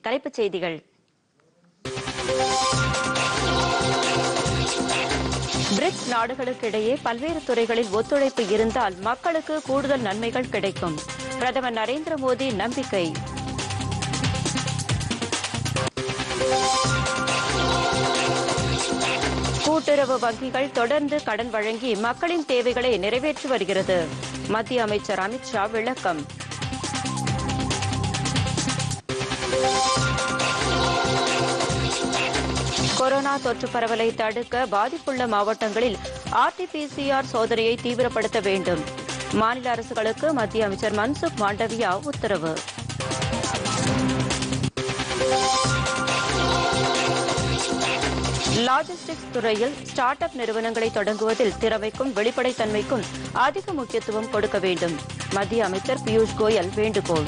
தலைப்புச் செய்திகள் பிரிக்ஸ் நாடுகளுக்கிடையே பல்வேறு துறைகளில் ஒத்துழைப்பு இருந்தால் மக்களுக்கு கூடுதல் நன்மைகள் கிடைக்கும் பிரதமர் நரேந்திர மோடி நம்பிக்கை கூட்டுறவு வங்கிகள் தொடர்ந்து கடன் வழங்கி மக்களின் தேவைகளை நிறைவேற்றி வருகிறது மத்திய அமைச்சர் அமித்ஷா விளக்கம் கொரோனா தொற்று பரவலை தடுக்க பாதிப்புள்ள மாவட்டங்களில் ஆர்டிபிசிஆர் சோதனையை தீவிரப்படுத்த வேண்டும் மாநில அரசுகளுக்கு மத்திய அமைச்சர் மன்சுக் மாண்டவியா உத்தரவு லாஜிஸ்டிக்ஸ் துறையில் ஸ்டார்ட் அப் நிறுவனங்களை தொடங்குவதில் திறமைக்கும் வெளிப்படைத்தன்மைக்கும் அதிக முக்கியத்துவம் கொடுக்க வேண்டும் மத்திய அமைச்சர் பியூஷ் கோயல் வேண்டுகோள்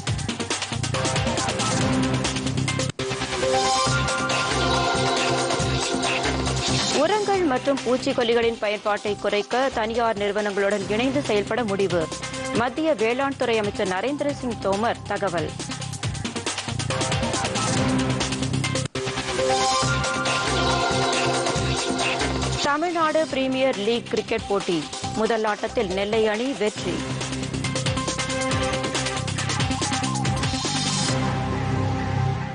உரங்கள் மற்றும் பூச்சிக்கொல்லிகளின் பயன்பாட்டை குறைக்க தனியார் நிறுவனங்களுடன் இணைந்து செயல்பட முடிவு மத்திய வேளாண் துறை அமைச்சர் நரேந்திர சிங் தோமர் தகவல் தமிழ்நாடு பிரீமியர் லீக் கிரிக்கெட் போட்டி முதல் ஆட்டத்தில் நெல்லை அணி வெற்றி